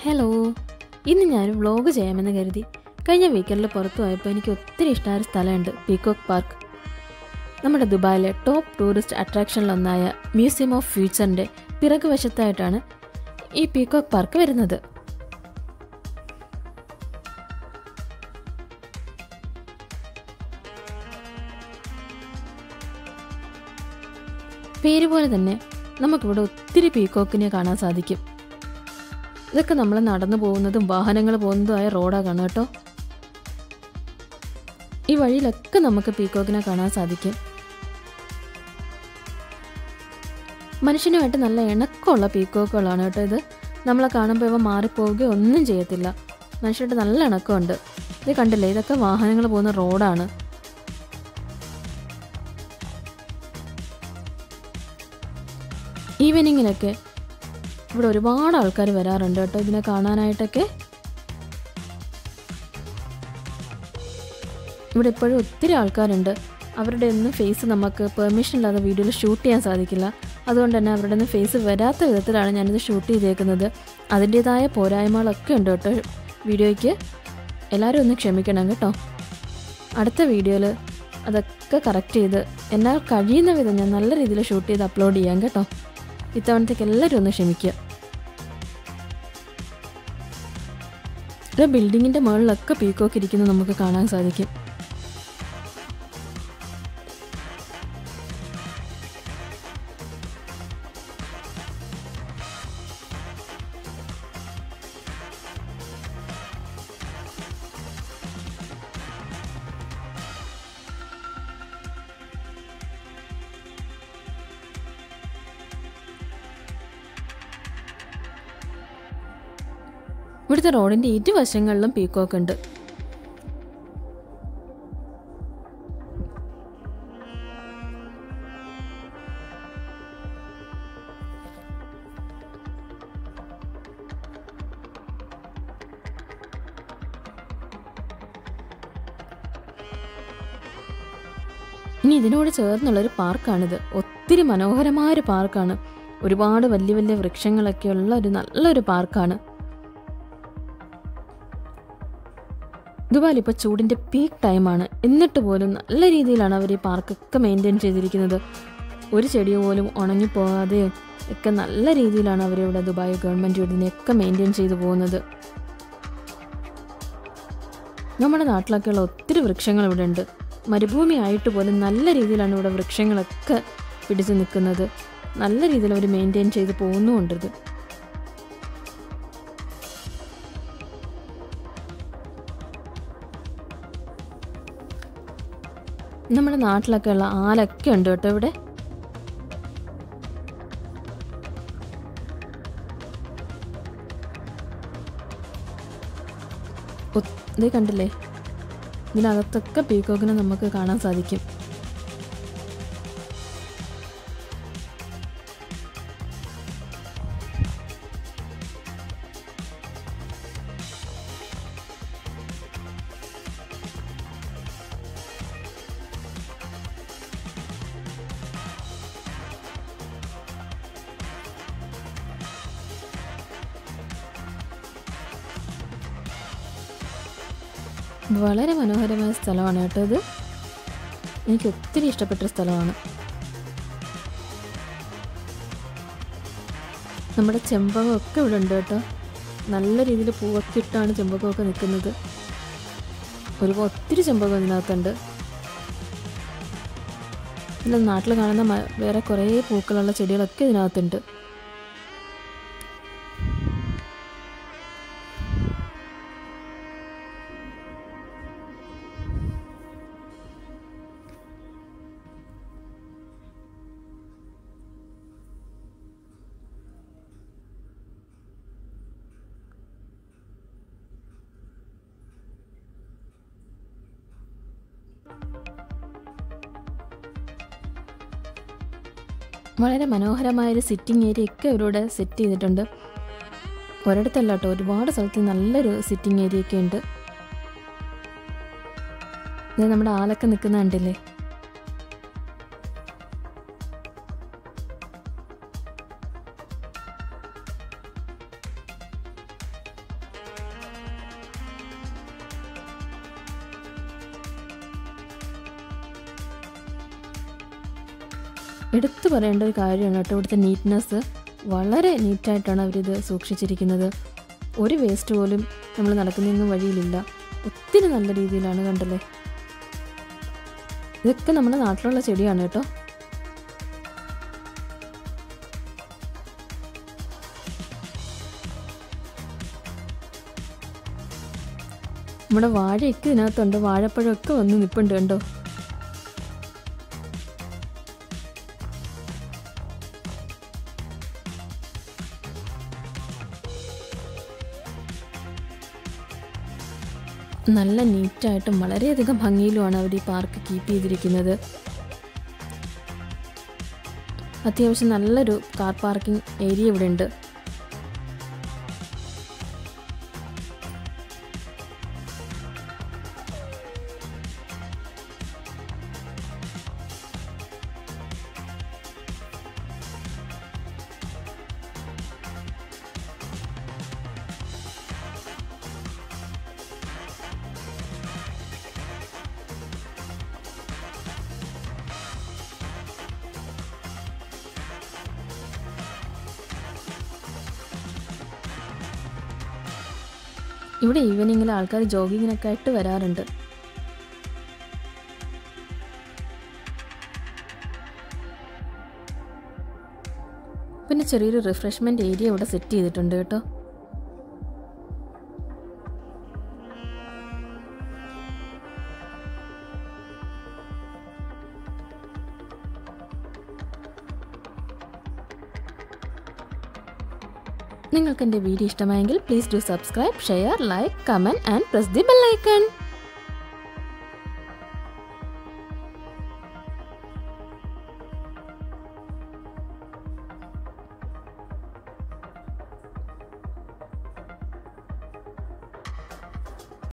hello ഇന്ന് ഞാൻ vlog ചെയ്യാമെന്ന് കരുതി കഴിഞ്ഞ വീക്കെൻഡിൽ പുറത്തു പോയപ്പോൾ എനിക്ക് ഒത്തിരി ഇഷ്ടമായ ഒരു സ്ഥലമുണ്ട് പീകോക്ക് പാർക്ക് നമ്മുടെ ദുബായിലെ ടോപ്പ് ടൂറിസ്റ്റ് അട്രാക്ഷനിലൊന്നായ മ്യൂസിയം ഓഫ് ഫ്യൂച്ചറിൻ്റെ പിറകു വശത്തായിട്ടാണ് ഈ പീകോക്ക് പാർക്ക് വരുന്നത് പേര് പോലെ തന്നെ നമുക്കിവിടെ ഒത്തിരി പീകോക്കിനെ കാണാൻ സാധിക്കും ഇതൊക്കെ നമ്മൾ നടന്നു പോകുന്നതും വാഹനങ്ങൾ പോകുന്നതുമായ റോഡാണ് കാണുക കേട്ടോ ഈ വഴിയിലൊക്കെ നമുക്ക് പീകോക്കിനെ കാണാൻ സാധിക്കും മനുഷ്യനുമായിട്ട് നല്ല ഇണക്കമുള്ള പീക്കോക്കുകളാണ് കേട്ടോ ഇത് നമ്മളെ കാണുമ്പോൾ ഇവ മാറിപ്പോവുകയോ ഒന്നും ചെയ്യത്തില്ല മനുഷ്യരുടെ നല്ല ഇണക്കമുണ്ട് ഇത് കണ്ടില്ലേ ഇതൊക്കെ വാഹനങ്ങൾ പോകുന്ന റോഡാണ് ഈവനിങ്ങിലൊക്കെ ഇവിടെ ഒരുപാട് ആൾക്കാർ വരാറുണ്ട് കേട്ടോ ഇതിനെ കാണാനായിട്ടൊക്കെ ഇവിടെ ഇപ്പോഴും ഒത്തിരി ആൾക്കാരുണ്ട് അവരുടെ ഒന്നും ഫേസ് നമുക്ക് പെർമിഷൻ ഇല്ലാതെ വീഡിയോയിൽ ഷൂട്ട് ചെയ്യാൻ സാധിക്കില്ല അതുകൊണ്ട് തന്നെ അവരുടെ ഒന്നും ഫേസ് വരാത്ത വിധത്തിലാണ് ഞാനിത് ഷൂട്ട് ചെയ്തേക്കുന്നത് അതിൻ്റേതായ പോരായ്മകളൊക്കെ ഉണ്ട് കേട്ടോ വീഡിയോയ്ക്ക് എല്ലാവരും ഒന്ന് ക്ഷമിക്കണം കേട്ടോ അടുത്ത വീഡിയോയിൽ അതൊക്കെ കറക്റ്റ് ചെയ്ത് എന്നാൽ കഴിയുന്ന വിധം ഞാൻ നല്ല രീതിയിൽ ഷൂട്ട് ചെയ്ത് അപ്ലോഡ് ചെയ്യാം കേട്ടോ ഇത്തവണത്തേക്ക് എല്ലാവരും ഒന്ന് ക്ഷമിക്കുക ഒരു ബിൽഡിങ്ങിൻ്റെ മുകളിലൊക്കെ പീക്കോക്ക് ഇരിക്കുന്നത് നമുക്ക് കാണാൻ സാധിക്കും ഇവിടുത്തെ റോഡിൻ്റെ ഇരുവശങ്ങളിലും പീക്കോക്ക് ഉണ്ട് ഇനി ഇതിനോട് ചേർന്നുള്ളൊരു പാർക്കാണിത് ഒത്തിരി മനോഹരമായ ഒരു പാർക്കാണ് ഒരുപാട് വലിയ വലിയ വൃക്ഷങ്ങളൊക്കെ ഉള്ള ഒരു നല്ലൊരു പാർക്കാണ് ദുബായിൽ ഇപ്പോൾ ചൂടിൻ്റെ പീക്ക് ടൈമാണ് എന്നിട്ട് പോലും നല്ല രീതിയിലാണ് അവർ ഈ പാർക്കൊക്കെ മെയിൻറ്റെയിൻ ചെയ്തിരിക്കുന്നത് ഒരു ചെടി പോലും ഉണങ്ങിപ്പോകാതെയും ഒക്കെ നല്ല രീതിയിലാണ് അവരിവിടെ ദുബായ് ഗവൺമെൻറ് ഇതിനെയൊക്കെ മെയിൻറ്റെയിൻ ചെയ്തു പോകുന്നത് നമ്മുടെ നാട്ടിലൊക്കെയുള്ള ഒത്തിരി വൃക്ഷങ്ങൾ ഇവിടെ ഉണ്ട് മരുഭൂമി ആയിട്ട് പോലും നല്ല രീതിയിലാണ് ഇവിടെ വൃക്ഷങ്ങളൊക്കെ പിടിച്ചു നിൽക്കുന്നത് നല്ല രീതിയിൽ അവർ മെയിൻറ്റെയിൻ ചെയ്ത് പോകുന്നുമുണ്ടത് നമ്മുടെ നാട്ടിലൊക്കെ ഉള്ള ആലൊക്കെ ഉണ്ട് കേട്ടോ ഇവിടെ ഇത് കണ്ടില്ലേ ഇതിനകത്തൊക്കെ പീക്കോക്കിനെ നമുക്ക് കാണാൻ സാധിക്കും വളരെ മനോഹരമായ സ്ഥലമാണ് കേട്ടോ ഇത് എനിക്ക് ഒത്തിരി ഇഷ്ടപ്പെട്ട സ്ഥലമാണ് നമ്മുടെ ചെമ്പകമൊക്കെ ഇവിടെ ഉണ്ട് കേട്ടോ നല്ല രീതിയിൽ പൂവൊക്കെ ഇട്ടാണ് ചെമ്പകമൊക്കെ നിൽക്കുന്നത് ഒരു ഒത്തിരി ചെമ്പകം ഇതിനകത്തുണ്ട് പിന്നെ നാട്ടിൽ കാണുന്ന മ- വേറെ കുറേ പൂക്കളുള്ള ചെടികളൊക്കെ ഇതിനകത്തുണ്ട് വളരെ മനോഹരമായൊരു സിറ്റിംഗ് ഏരിയ ഒക്കെ ഇവരിവിടെ സെറ്റ് ചെയ്തിട്ടുണ്ട് ഒരിടത്തല്ല കേട്ടോ ഒരുപാട് സ്ഥലത്ത് നല്ലൊരു സിറ്റിംഗ് ഏരിയ ഒക്കെ ഉണ്ട് ഇത് നമ്മുടെ ആളൊക്കെ നിൽക്കുന്ന കണ്ടില്ലേ എടുത്തു പറയേണ്ട ഒരു കാര്യമാണ് കേട്ടോ ഇവിടുത്തെ നീറ്റ്നെസ് വളരെ നീറ്റായിട്ടാണ് അവരിത് സൂക്ഷിച്ചിരിക്കുന്നത് ഒരു വേസ്റ്റ് പോലും നമ്മൾ നടക്കുന്നതൊന്നും വഴിയിലില്ല ഒത്തിരി നല്ല രീതിയിലാണ് കണ്ടല്ലേ ഇതൊക്കെ നമ്മുടെ നാട്ടിലുള്ള ചെടിയാണ് കേട്ടോ നമ്മുടെ വാഴയൊക്കെ ഇതിനകത്തുണ്ട് വാഴപ്പഴമൊക്കെ വന്ന് നിൽപ്പുണ്ട് കണ്ടോ നല്ല നീറ്റായിട്ടും വളരെയധികം ഭംഗിയിലുമാണ് അവർ ഈ പാർക്ക് കീപ്പ് ചെയ്തിരിക്കുന്നത് അത്യാവശ്യം നല്ലൊരു കാർ പാർക്കിംഗ് ഏരിയ ഇവിടെ ഉണ്ട് ഇവിടെ ഈവനിങ്ങിൽ ആൾക്കാർ ജോഗിങ്ങിനൊക്കെ ആയിട്ട് വരാറുണ്ട് പിന്നെ ചെറിയൊരു റിഫ്രഷ്മെൻറ്റ് ഏരിയ ഇവിടെ സെറ്റ് ചെയ്തിട്ടുണ്ട് കേട്ടോ നിങ്ങൾക്ക് എൻ്റെ വീഡിയോ ഇഷ്ടമായെങ്കിൽ please do subscribe share like comment and press the bell icon